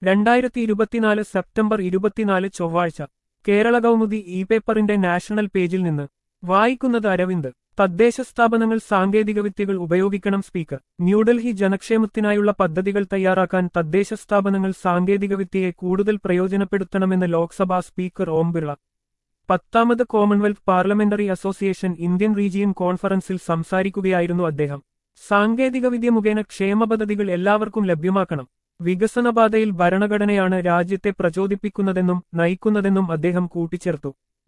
രണ്ടായിരത്തി ഇരുപത്തിനാല് സെപ്റ്റംബർ ഇരുപത്തിനാല് ചൊവ്വാഴ്ച കേരള കൗമുദി ഇ പേപ്പറിന്റെ നാഷണൽ പേജിൽ നിന്ന് വായിക്കുന്നത് അരവിന്ദ് തദ്ദേശ സ്ഥാപനങ്ങൾ സാങ്കേതികവിദ്യകൾ ഉപയോഗിക്കണം സ്പീക്കർ ന്യൂഡൽഹി ജനക്ഷേമത്തിനായുള്ള പദ്ധതികൾ തയ്യാറാക്കാൻ തദ്ദേശ സ്ഥാപനങ്ങൾ സാങ്കേതികവിദ്യയെ കൂടുതൽ പ്രയോജനപ്പെടുത്തണമെന്ന് ലോക്സഭാ സ്പീക്കർ ഓം ബിർള പത്താമത് Commonwealth parliamentary association Indian region കോൺഫറൻസിൽ സംസാരിക്കുകയായിരുന്നു അദ്ദേഹം സാങ്കേതികവിദ്യ മുഖേന ക്ഷേമ പദ്ധതികൾ എല്ലാവർക്കും ലഭ്യമാക്കണം വികസനപാതയിൽ ഭരണഘടനയാണ് രാജ്യത്തെ പ്രചോദിപ്പിക്കുന്നതെന്നും നയിക്കുന്നതെന്നും അദ്ദേഹം കൂട്ടിച്ചേർത്തു